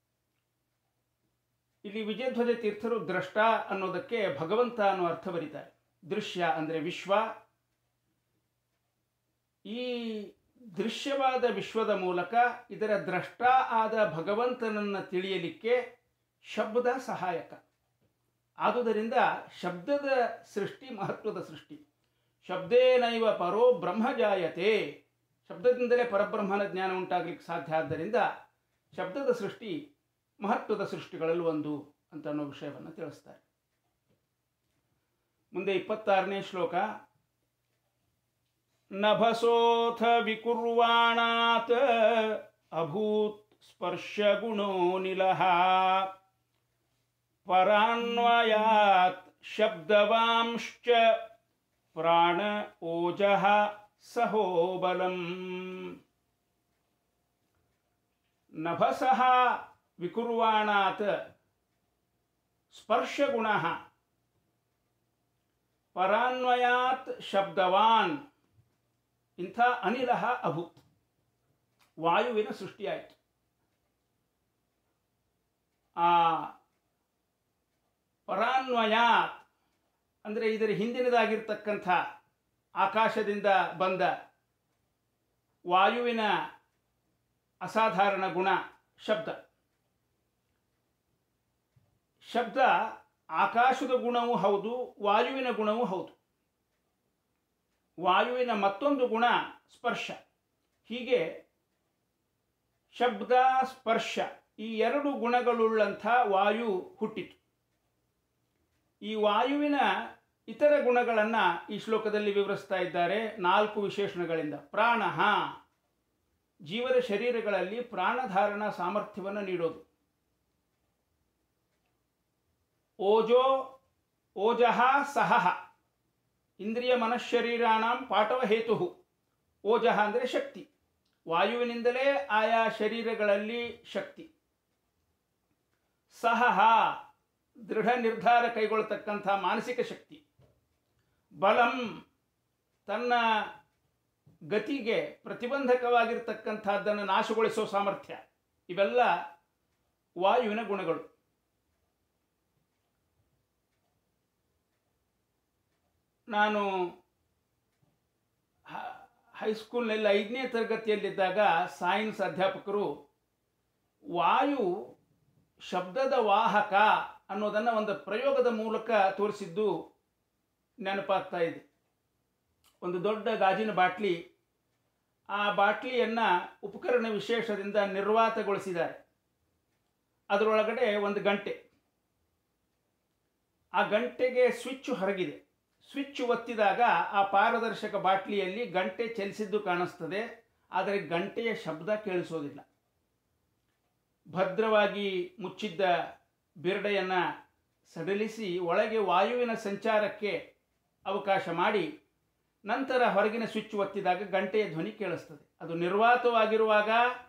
[SPEAKER 1] ಇಲ್ಲಿ ವಿಜಯಧ್ವಜ ತೀರ್ಥರು ದ್ರಷ್ಟ ಅನ್ನೋದಕ್ಕೆ ಭಗವಂತ ಅನ್ನೋ ಅರ್ಥ ಬರೀತಾರೆ ದೃಶ್ಯ ಅಂದರೆ ವಿಶ್ವ ಈ ದೃಶ್ಯವಾದ ವಿಶ್ವದ ಮೂಲಕ ಇದರ ದ್ರಷ್ಟ ಆದ ಭಗವಂತನನ್ನು ತಿಳಿಯಲಿಕ್ಕೆ ಶಬ್ದ ಸಹಾಯಕ ಆದುದರಿಂದ ಶಬ್ದದ ಸೃಷ್ಟಿ ಮಹತ್ವದ ಸೃಷ್ಟಿ ಶಬ್ದೇನೈವ ಪರೋ ಬ್ರಹ್ಮ ಜಾಯತೆ ಶಬ್ದದಿಂದಲೇ ಪರಬ್ರಹ್ಮನ ಜ್ಞಾನ ಉಂಟಾಗಲಿಕ್ಕೆ ಸಾಧ್ಯ ಆದ್ದರಿಂದ ಶಬ್ದದ ಸೃಷ್ಟಿ ಮಹತ್ವದ ಸೃಷ್ಟಿಗಳಲ್ಲಿ ಒಂದು ಅಂತ ಅನ್ನೋ ವಿಷಯವನ್ನು ತಿಳಿಸ್ತಾರೆ ಮುಂದೆ ಇಪ್ಪತ್ತಾರನೇ ಶ್ಲೋಕ ನಭಸೋಥ ವಿಕುರ್ವಾಣಾತ್ ಅಭೂತ್ ಸ್ಪರ್ಶಗುಣೋ ನಿಲಹ ಪರಾನ್ವಯಾತ್ ಶಬ್ದವಾಂಶ್ಚ ಪ್ರಾಣ ಓಜಃ ಸಹೋಬಲಂ ನಭಸಃ ವಿಕುರ್ವಾಣಾತ್ ಸ್ಪರ್ಶಗುಣ ಪರಾನ್ವಯಾತ್ ಶಬ್ದವಾನ್ ಇಂಥ ಅನಿಲ ಅಭೂತ್ ವಾಯುವಿನ ಸೃಷ್ಟಿಯಾಯಿತು ಆ ಪರಾನ್ವಯಾತ್ ಅಂದರೆ ಇದರ ಹಿಂದಿನದಾಗಿರ್ತಕ್ಕಂಥ ಆಕಾಶದಿಂದ ಬಂದ ವಾಯುವಿನ ಅಸಾಧಾರಣ ಗುಣ ಶಬ್ದ ಶಬ್ದ ಆಕಾಶದ ಗುಣವೂ ಹೌದು ವಾಯುವಿನ ಗುಣವೂ ಹೌದು ವಾಯುವಿನ ಮತ್ತೊಂದು ಗುಣ ಸ್ಪರ್ಶ ಹೀಗೆ ಶಬ್ದ ಸ್ಪರ್ಶ ಈ ಎರಡು ಗುಣಗಳುಳ್ಳಂಥ ವಾಯು ಹುಟ್ಟಿತು ಈ ವಾಯುವಿನ ಇತರ ಗುಣಗಳನ್ನು ಈ ಶ್ಲೋಕದಲ್ಲಿ ವಿವರಿಸ್ತಾ ಇದ್ದಾರೆ ನಾಲ್ಕು ವಿಶೇಷಣಗಳಿಂದ ಪ್ರಾಣ ಜೀವದ ಶರೀರಗಳಲ್ಲಿ ಪ್ರಾಣಧಾರಣ ಸಾಮರ್ಥ್ಯವನ್ನು ನೀಡೋದು ಓಜೋ ಓಜಃ ಸಹಃ ಇಂದ್ರಿಯ ಮನಃಶರೀರಾಣಂ ಪಾಠವ ಹೇತು ಓಜಃ ಅಂದರೆ ಶಕ್ತಿ ವಾಯುವಿನಿಂದಲೇ ಆಯಾ ಶರೀರಗಳಲ್ಲಿ ಶಕ್ತಿ ಸಹಃ ದೃಢ ನಿರ್ಧಾರ ಕೈಗೊಳ್ಳತಕ್ಕಂಥ ಮಾನಸಿಕ ಶಕ್ತಿ ಬಲಂ ತನ್ನ ಗತಿಗೆ ಪ್ರತಿಬಂಧಕವಾಗಿರ್ತಕ್ಕಂಥದ್ದನ್ನು ನಾಶಗೊಳಿಸೋ ಸಾಮರ್ಥ್ಯ ಇವೆಲ್ಲ ವಾಯುವಿನ ಗುಣಗಳು ನಾನು ಹೈಸ್ಕೂಲ್ನಲ್ಲಿ ಐದನೇ ತರಗತಿಯಲ್ಲಿದ್ದಾಗ ಸೈನ್ಸ್ ಅಧ್ಯಾಪಕರು ವಾಯು ಶಬ್ದದ ವಾಹಕ ಅನ್ನೋದನ್ನು ಒಂದು ಪ್ರಯೋಗದ ಮೂಲಕ ತೋರಿಸಿದ್ದು ನೆನಪಾಗ್ತಾ ಇದೆ ಒಂದು ದೊಡ್ಡ ಗಾಜಿನ ಬಾಟ್ಲಿ ಆ ಬಾಟ್ಲಿಯನ್ನು ಉಪಕರಣ ವಿಶೇಷದಿಂದ ನಿರ್ವಾತಗೊಳಿಸಿದ್ದಾರೆ ಅದರೊಳಗಡೆ ಒಂದು ಗಂಟೆ ಆ ಗಂಟೆಗೆ ಸ್ವಿಚ್ ಹೊರಗಿದೆ ಸ್ವಿಚ್ ಒತ್ತಿದಾಗ ಆ ಪಾರದರ್ಶಕ ಬಾಟ್ಲಿಯಲ್ಲಿ ಗಂಟೆ ಚಲಿಸಿದ್ದು ಕಾಣಿಸ್ತದೆ ಆದರೆ ಗಂಟೆಯ ಶಬ್ದ ಕೇಳಿಸೋದಿಲ್ಲ ಭದ್ರವಾಗಿ ಮುಚ್ಚಿದ್ದ ಬಿರಡೆಯನ್ನು ಸಡಿಲಿಸಿ ಒಳಗೆ ವಾಯುವಿನ ಸಂಚಾರಕ್ಕೆ ಅವಕಾಶ ಮಾಡಿ ನಂತರ ಹೊರಗಿನ ಸ್ವಿಚ್ ಒತ್ತಿದಾಗ ಗಂಟೆಯ ಧ್ವನಿ ಕೇಳಿಸ್ತದೆ ಅದು ನಿರ್ವಾತವಾಗಿರುವಾಗ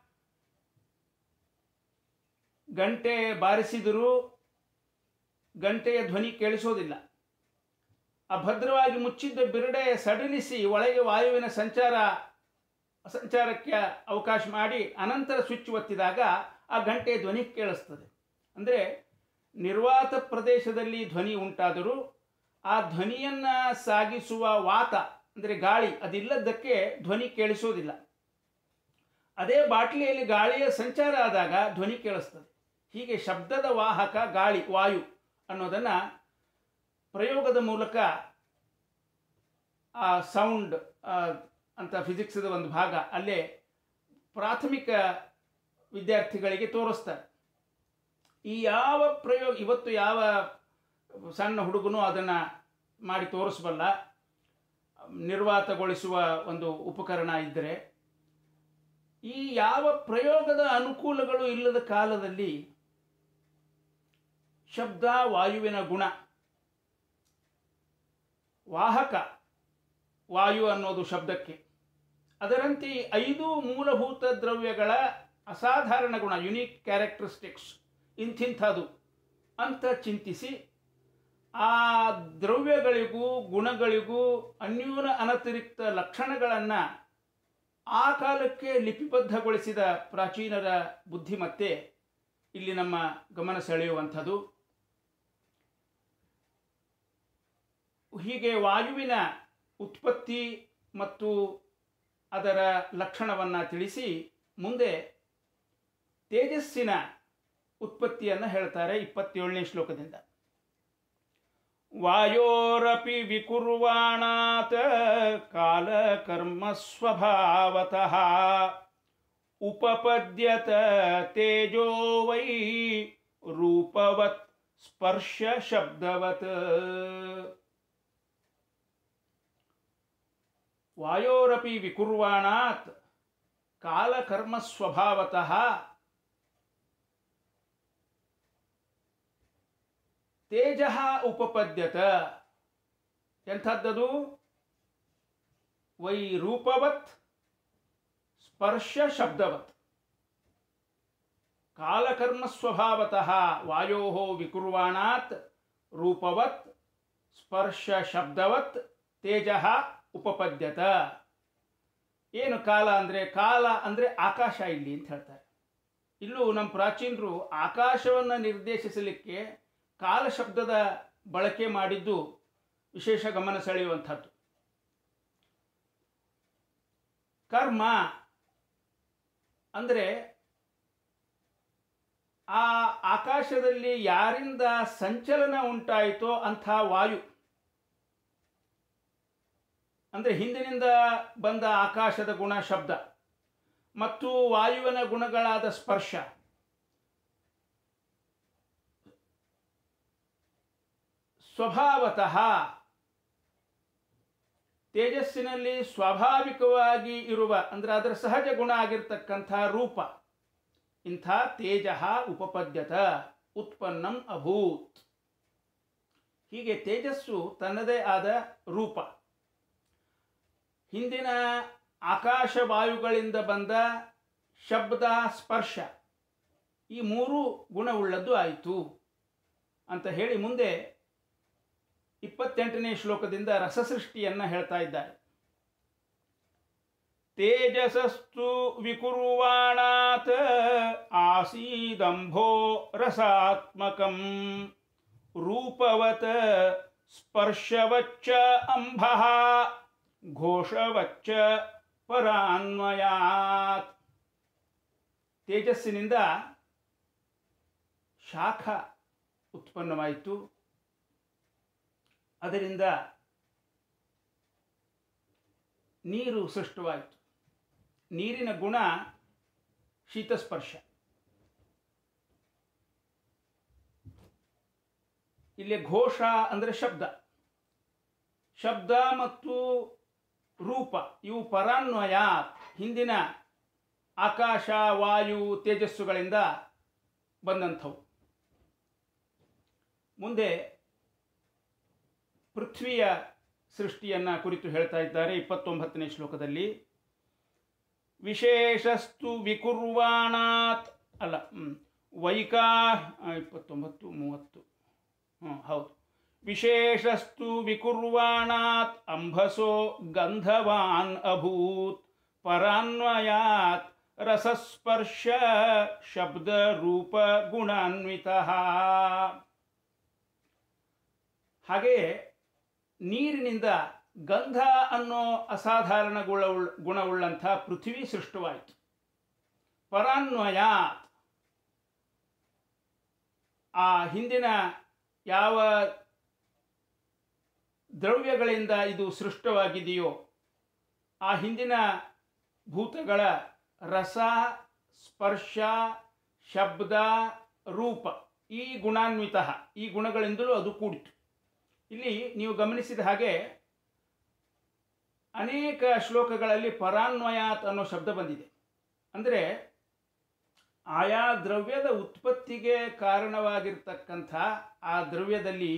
[SPEAKER 1] ಗಂಟೆ ಬಾರಿಸಿದರೂ ಗಂಟೆಯ ಧ್ವನಿ ಕೇಳಿಸೋದಿಲ್ಲ ಆ ಭದ್ರವಾಗಿ ಮುಚ್ಚಿದ್ದ ಬಿರಡೆ ಸಡಿಲಿಸಿ ಒಳಗೆ ವಾಯುವಿನ ಸಂಚಾರ ಸಂಚಾರಕ್ಕೆ ಅವಕಾಶ ಮಾಡಿ ಅನಂತರ ಸ್ವಿಚ್ ಒತ್ತಿದಾಗ ಆ ಗಂಟೆ ಧ್ವನಿ ಕೇಳಿಸ್ತದೆ ಅಂದರೆ ನಿರ್ವಾತ ಪ್ರದೇಶದಲ್ಲಿ ಧ್ವನಿ ಉಂಟಾದರೂ ಆ ಧ್ವನಿಯನ್ನು ಸಾಗಿಸುವ ವಾತ ಅಂದರೆ ಗಾಳಿ ಅದಿಲ್ಲದಕ್ಕೆ ಧ್ವನಿ ಕೇಳಿಸೋದಿಲ್ಲ ಅದೇ ಬಾಟ್ಲಿಯಲ್ಲಿ ಗಾಳಿಯ ಸಂಚಾರ ಆದಾಗ ಧ್ವನಿ ಕೇಳಿಸ್ತದೆ ಹೀಗೆ ಶಬ್ದದ ವಾಹಕ ಗಾಳಿ ವಾಯು ಅನ್ನೋದನ್ನು ಪ್ರಯೋಗದ ಮೂಲಕ ಆ ಸೌಂಡ್ ಅಂತ ಫಿಸಿಕ್ಸ್ದ ಒಂದು ಭಾಗ ಅಲ್ಲೇ ಪ್ರಾಥಮಿಕ ವಿದ್ಯಾರ್ಥಿಗಳಿಗೆ ತೋರಿಸ್ತಾರೆ ಈ ಯಾವ ಪ್ರಯೋಗ ಇವತ್ತು ಯಾವ ಸಣ್ಣ ಹುಡುಗನೂ ಅದನ್ನು ಮಾಡಿ ತೋರಿಸಬಲ್ಲ ನಿರ್ವಾತಗೊಳಿಸುವ ಒಂದು ಉಪಕರಣ ಇದ್ದರೆ ಈ ಯಾವ ಪ್ರಯೋಗದ ಅನುಕೂಲಗಳು ಇಲ್ಲದ ಕಾಲದಲ್ಲಿ ಶಬ್ದ ವಾಯುವಿನ ಗುಣ ವಾಹಕ ವಾಯು ಅನ್ನೋದು ಶಬ್ದಕ್ಕೆ ಅದರಂತೆ ಈ ಐದು ಮೂಲಭೂತ ದ್ರವ್ಯಗಳ ಅಸಾಧಾರಣ ಗುಣ ಯುನೀಕ್ ಕ್ಯಾರೆಕ್ಟರಿಸ್ಟಿಕ್ಸ್ ಇಂಥಿಂಥದ್ದು ಅಂತ ಚಿಂತಿಸಿ ಆ ದ್ರವ್ಯಗಳಿಗೂ ಗುಣಗಳಿಗೂ ಅನ್ಯೂನ ಅನತಿರಿಕ್ತ ಲಕ್ಷಣಗಳನ್ನು ಆ ಕಾಲಕ್ಕೆ ಲಿಪಿಬದ್ಧಗೊಳಿಸಿದ ಪ್ರಾಚೀನರ ಬುದ್ಧಿಮತ್ತೆ ಇಲ್ಲಿ ನಮ್ಮ ಗಮನ ಸೆಳೆಯುವಂಥದ್ದು ಹೀಗೆ ವಾಯುವಿನ ಉತ್ಪತ್ತಿ ಮತ್ತು ಅದರ ಲಕ್ಷಣವನ್ನು ತಿಳಿಸಿ ಮುಂದೆ ತೇಜಸ್ಸಿನ ಉತ್ಪತ್ತಿಯನ್ನು ಹೇಳ್ತಾರೆ ಇಪ್ಪತ್ತೇಳನೇ ಶ್ಲೋಕದಿಂದ ವಾಯೋರಪಿ ವಿಕುರ್ವಾಣಾತ್ ಕಾಲಕರ್ಮ ಸ್ವಭಾವತಃ ಉಪಪದ್ಯತ ತೇಜೋ ವೈ ರೂಪವತ್ ಸ್ಪರ್ಶ ಶಬ್ದವತ್ ವಾಯೋರಪಿ ವಿಕುರ್ವಾಣಾತ್ ಕಾಲಕರ್ಮ ಸ್ವಭಾವತಃ ತೇಜ ಉಪಪದ್ಯತ ಎಂಥದ್ದದು ವೈ ರೂಪವತ್ ಸ್ಪರ್ಶ ಶಬ್ದವತ್ ಕಾಲಕರ್ಮ ಸ್ವಭಾವತಃ ವಾಯೋ ವಿಕುರ್ವಾಣಾತ್ ರೂಪವತ್ ಸ್ಪರ್ಶ ಶಬ್ದವತ್ ತೇಜ ಉಪಪದ್ಯತ ಏನು ಕಾಲ ಅಂದರೆ ಕಾಲ ಅಂದರೆ ಆಕಾಶ ಇಲ್ಲಿ ಅಂತ ಹೇಳ್ತಾರೆ ಇಲ್ಲೂ ನಮ್ಮ ಪ್ರಾಚೀನರು ಆಕಾಶವನ್ನು ನಿರ್ದೇಶಿಸಲಿಕ್ಕೆ ಕಾಲ ಶಬ್ದದ ಬಳಕೆ ಮಾಡಿದ್ದು ವಿಶೇಷ ಗಮನ ಸೆಳೆಯುವಂಥದ್ದು ಕರ್ಮ ಅಂದರೆ ಆ ಆಕಾಶದಲ್ಲಿ ಯಾರಿಂದ ಸಂಚಲನ ಉಂಟಾಯಿತೋ ಅಂಥ ವಾಯು ಅಂದರೆ ಹಿಂದಿನಿಂದ ಬಂದ ಆಕಾಶದ ಗುಣ ಶಬ್ದ ಮತ್ತು ವಾಯುವಿನ ಗುಣಗಳಾದ ಸ್ಪರ್ಶ ಸ್ವಭಾವತಃ ತೇಜಸ್ಸಿನಲ್ಲಿ ಸ್ವಾಭಾವಿಕವಾಗಿ ಇರುವ ಅಂದರೆ ಅದರ ಸಹಜ ಗುಣ ಆಗಿರ್ತಕ್ಕಂಥ ರೂಪ ಇಂಥ ತೇಜ ಉಪಪದ್ಯತ ಉತ್ಪನ್ನಂ ಅಭೂತ್ ಹೀಗೆ ತೇಜಸ್ಸು ತನ್ನದೇ ಆದ ರೂಪ ಹಿಂದಿನ ಆಕಾಶ ವಾಯುಗಳಿಂದ ಬಂದ ಶಬ್ದ ಸ್ಪರ್ಶ ಈ ಮೂರು ಗುಣವುಳ್ಳದ್ದು ಆಯಿತು ಅಂತ ಹೇಳಿ ಮುಂದೆ ಇಪ್ಪತ್ತೆಂಟನೇ ಶ್ಲೋಕದಿಂದ ರಸಸೃಷ್ಟಿಯನ್ನು ಹೇಳ್ತಾ ಇದ್ದಾರೆ ತೇಜಸಸ್ತು ವಿಕುರ್ವಾಣಾತ್ ಆಸೀದಂಭೋ ರಸಾತ್ಮಕಂ ರೂಪವತ್ ಸ್ಪರ್ಶವಚ್ಚ ಅಂಬಃ ಘೋಷವಚ್ಚ ಪರಾನ್ವಯಾತ್ ತೇಜಸ್ಸಿನಿಂದ ಶಾಖ ಉತ್ಪನ್ನವಾಯಿತು ಅದರಿಂದ ನೀರು ಸೃಷ್ಟವಾಯಿತು ನೀರಿನ ಗುಣ ಶೀತಸ್ಪರ್ಶ ಇಲ್ಲಿ ಘೋಷ ಅಂದರೆ ಶಬ್ದ ಶಬ್ದ ಮತ್ತು ರೂಪ ಇವು ಪರಾನ್ವಯ ಹಿಂದಿನ ಆಕಾಶ ವಾಯು ತೇಜಸ್ಸುಗಳಿಂದ ಬಂದಂಥವು ಮುಂದೆ ಪೃಥ್ವಿಯ ಸೃಷ್ಟಿಯನ್ನು ಕುರಿತು ಹೇಳ್ತಾ ಇದ್ದಾರೆ ಇಪ್ಪತ್ತೊಂಬತ್ತನೇ ಶ್ಲೋಕದಲ್ಲಿ ವಿಶೇಷಸ್ತು ವಿಕುರ್ವಾಣಾತ್ ಅಲ್ಲ ಹ್ಮ್, ವೈಕಾ ಆ, ಇಪ್ಪತ್ತೊಂಬತ್ತು ಮೂವತ್ತು ಹ್ಞೂ ಹೌದು ವಿಶೇಷಸ್ತು ವಿಕುರ್ವಾಣಾತ್ ಅಂಬಸೋ ಗಂಧವಾನ್ ಅಭೂತ್ ಪರಾನ್ವಯಾತ್ ರಸಸ್ಪರ್ಶ ಶಬ್ದ ರೂಪ ಗುಣಾನ್ವಿತ ಹಾಗೆಯೇ ನೀರಿನಿಂದ ಗಂಧ ಅನ್ನೋ ಅಸಾಧಾರಣ ಗುಣವುಳ್ಳ ಗುಣವುಳ್ಳಂಥ ಪೃಥ್ವಿ ಸೃಷ್ಟವಾಯಿತು ಪರಾನ್ವಯಾತ್ ಆ ಹಿಂದಿನ ಯಾವ ದ್ರವ್ಯಗಳಿಂದ ಇದು ಸೃಷ್ಟವಾಗಿದೆಯೋ ಆ ಹಿಂದಿನ ಭೂತಗಳ ರಸ ಸ್ಪರ್ಶ ಶಬ್ದ ರೂಪ ಈ ಗುಣಾನ್ವಿತ ಈ ಗುಣಗಳಿಂದಲೂ ಅದು ಕೂಡಿತು ಇಲ್ಲಿ ನೀವು ಗಮನಿಸಿದ ಹಾಗೆ ಅನೇಕ ಶ್ಲೋಕಗಳಲ್ಲಿ ಪರಾನ್ವಯಾತ್ ಅನ್ನೋ ಶಬ್ದ ಬಂದಿದೆ ಅಂದರೆ ಆಯಾ ದ್ರವ್ಯದ ಉತ್ಪತ್ತಿಗೆ ಕಾರಣವಾಗಿರ್ತಕ್ಕಂಥ ಆ ದ್ರವ್ಯದಲ್ಲಿ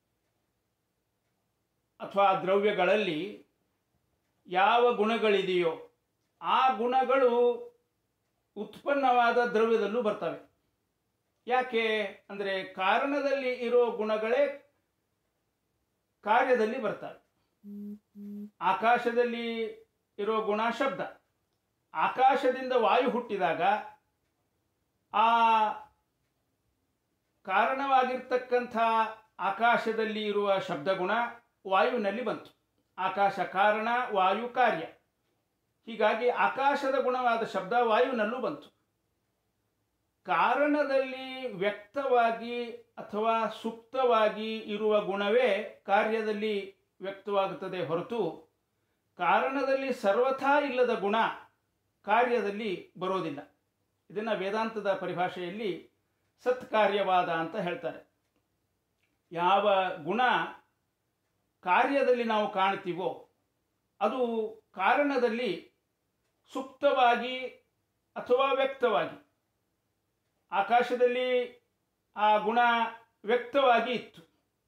[SPEAKER 1] ಅಥವಾ ಆ ದ್ರವ್ಯಗಳಲ್ಲಿ ಯಾವ ಗುಣಗಳಿದೆಯೋ ಆ ಗುಣಗಳು ಉತ್ಪನ್ನವಾದ ದ್ರವ್ಯದಲ್ಲೂ ಬರ್ತವೆ ಯಾಕೆ ಅಂದರೆ ಕಾರಣದಲ್ಲಿ ಇರೋ ಗುಣಗಳೇ ಕಾರ್ಯದಲ್ಲಿ ಬರ್ತವೆ ಆಕಾಶದಲ್ಲಿ ಇರೋ ಗುಣ ಶಬ್ದ ಆಕಾಶದಿಂದ ವಾಯು ಹುಟ್ಟಿದಾಗ ಆ ಕಾರಣವಾಗಿರ್ತಕ್ಕಂಥ ಆಕಾಶದಲ್ಲಿ ಇರುವ ಶಬ್ದಗುಣ ವಾಯುವಿನಲ್ಲಿ ಬಂತು ಆಕಾಶ ಕಾರಣ ವಾಯು ಕಾರ್ಯ ಹೀಗಾಗಿ ಆಕಾಶದ ಗುಣವಾದ ಶಬ್ದ ವಾಯುವಿನಲ್ಲೂ ಬಂತು ಕಾರಣದಲ್ಲಿ ವ್ಯಕ್ತವಾಗಿ ಅಥವಾ ಸುಪ್ತವಾಗಿ ಇರುವ ಗುಣವೇ ಕಾರ್ಯದಲ್ಲಿ ವ್ಯಕ್ತವಾಗುತ್ತದೆ ಹೊರತು ಕಾರಣದಲ್ಲಿ ಸರ್ವಥಾ ಇಲ್ಲದ ಗುಣ ಕಾರ್ಯದಲ್ಲಿ ಬರೋದಿಲ್ಲ ಇದನ್ನು ವೇದಾಂತದ ಪರಿಭಾಷೆಯಲ್ಲಿ ಸತ್ಕಾರ್ಯವಾದ ಅಂತ ಹೇಳ್ತಾರೆ ಯಾವ ಗುಣ ಕಾರ್ಯದಲ್ಲಿ ನಾವು ಕಾಣ್ತೀವೋ ಅದು ಕಾರಣದಲ್ಲಿ ಸುಪ್ತವಾಗಿ ಅಥವಾ ವ್ಯಕ್ತವಾಗಿ ಆಕಾಶದಲ್ಲಿ ಆ ಗುಣ ವ್ಯಕ್ತವಾಗಿ ಇತ್ತು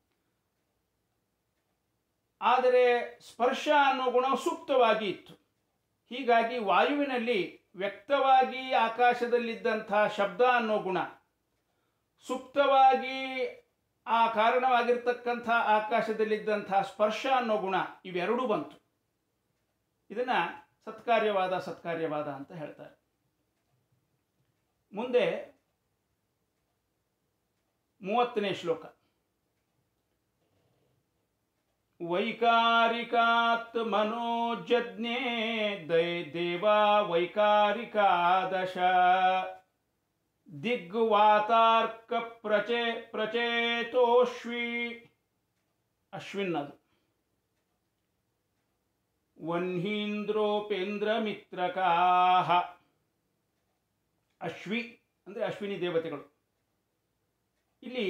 [SPEAKER 1] ಆದರೆ ಸ್ಪರ್ಶ ಅನ್ನೋ ಗುಣ ಸುಪ್ತವಾಗಿ ಇತ್ತು ಹೀಗಾಗಿ ವಾಯುವಿನಲ್ಲಿ ವ್ಯಕ್ತವಾಗಿ ಆಕಾಶದಲ್ಲಿದ್ದಂಥ ಶಬ್ದ ಅನ್ನೋ ಗುಣ ಸುಪ್ತವಾಗಿ ಆ ಕಾರಣವಾಗಿರ್ತಕ್ಕಂಥ ಆಕಾಶದಲ್ಲಿದ್ದಂಥ ಸ್ಪರ್ಶ ಅನ್ನೋ ಗುಣ ಇವೆರಡೂ ಬಂತು ಇದನ್ನು ಸತ್ಕಾರ್ಯವಾದ ಸತ್ಕಾರ್ಯವಾದ ಅಂತ ಹೇಳ್ತಾರೆ ಮುಂದೆ ಮೂವತ್ತನೇ ಶ್ಲೋಕ ವೈಕಾರಿಕಾತ್ ಮನೋಜಜ್ಞೆ ದೈ ದೇವಾ ವೈಕಾರಿಕಾದಶ ದಿಗ್ವಾತಾರ್ಕ ಪ್ರಚೇ ಪ್ರಚೇತೋಶ್ವಿ ಅಶ್ವಿನ್ ಅದು ವನ್ಹೀಂದ್ರೋಪೇಂದ್ರ ಮಿತ್ರಕಾಹ ಅಶ್ವಿ ಅಂದರೆ ಅಶ್ವಿನಿ ದೇವತೆಗಳು ಇಲ್ಲಿ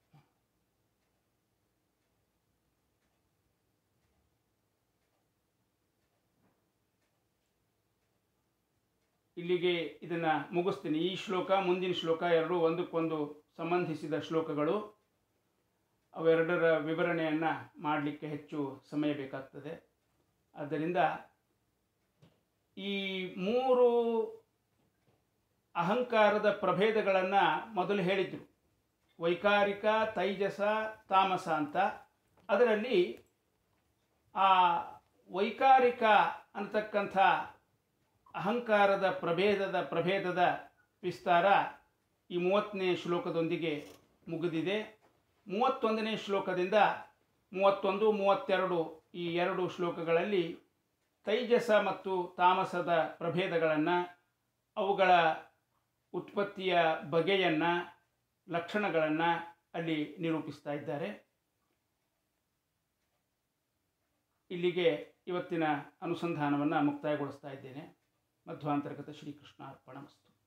[SPEAKER 1] ಇಲ್ಲಿಗೆ ಇದನ್ನು ಮುಗಿಸ್ತೀನಿ ಈ ಶ್ಲೋಕ ಮುಂದಿನ ಶ್ಲೋಕ ಎರಡು ಒಂದಕ್ಕೊಂದು ಸಂಬಂಧಿಸಿದ ಶ್ಲೋಕಗಳು ಅವೆರಡರ ವಿವರಣೆಯನ್ನು ಮಾಡಲಿಕ್ಕೆ ಹೆಚ್ಚು ಸಮಯ ಬೇಕಾಗ್ತದೆ ಆದ್ದರಿಂದ ಈ ಮೂರು ಅಹಂಕಾರದ ಪ್ರಭೇದಗಳನ್ನು ಮೊದಲು ಹೇಳಿದರು ವೈಕಾರಿಕ ತೈಜಸ ತಾಮಸ ಅಂತ ಅದರಲ್ಲಿ ಆ ವೈಕಾರಿಕ ಅಂತಕ್ಕಂಥ ಅಹಂಕಾರದ ಪ್ರಭೇದದ ಪ್ರಭೇದದ ವಿಸ್ತಾರ ಈ ಮೂವತ್ತನೇ ಶ್ಲೋಕದೊಂದಿಗೆ ಮುಗಿದಿದೆ ಮೂವತ್ತೊಂದನೇ ಶ್ಲೋಕದಿಂದ ಮೂವತ್ತೊಂದು ಮೂವತ್ತೆರಡು ಈ ಎರಡು ಶ್ಲೋಕಗಳಲ್ಲಿ ತೈಜಸ ಮತ್ತು ತಾಮಸದ ಪ್ರಭೇದಗಳನ್ನು ಅವುಗಳ ಉತ್ಪತ್ತಿಯ ಬಗೆಯನ್ನು ಲಕ್ಷಣಗಳನ್ನು ಅಲ್ಲಿ ನಿರೂಪಿಸ್ತಾ ಇದ್ದಾರೆ ಇಲ್ಲಿಗೆ ಇವತ್ತಿನ ಅನುಸಂಧಾನವನ್ನು ಮುಕ್ತಾಯಗೊಳಿಸ್ತಾ ಇದ್ದೇನೆ ಮಧ್ವಾಂತರ್ಗತ ಶ್ರೀಕೃಷ್ಣ ಅರ್ಪಣಮಸ್ತು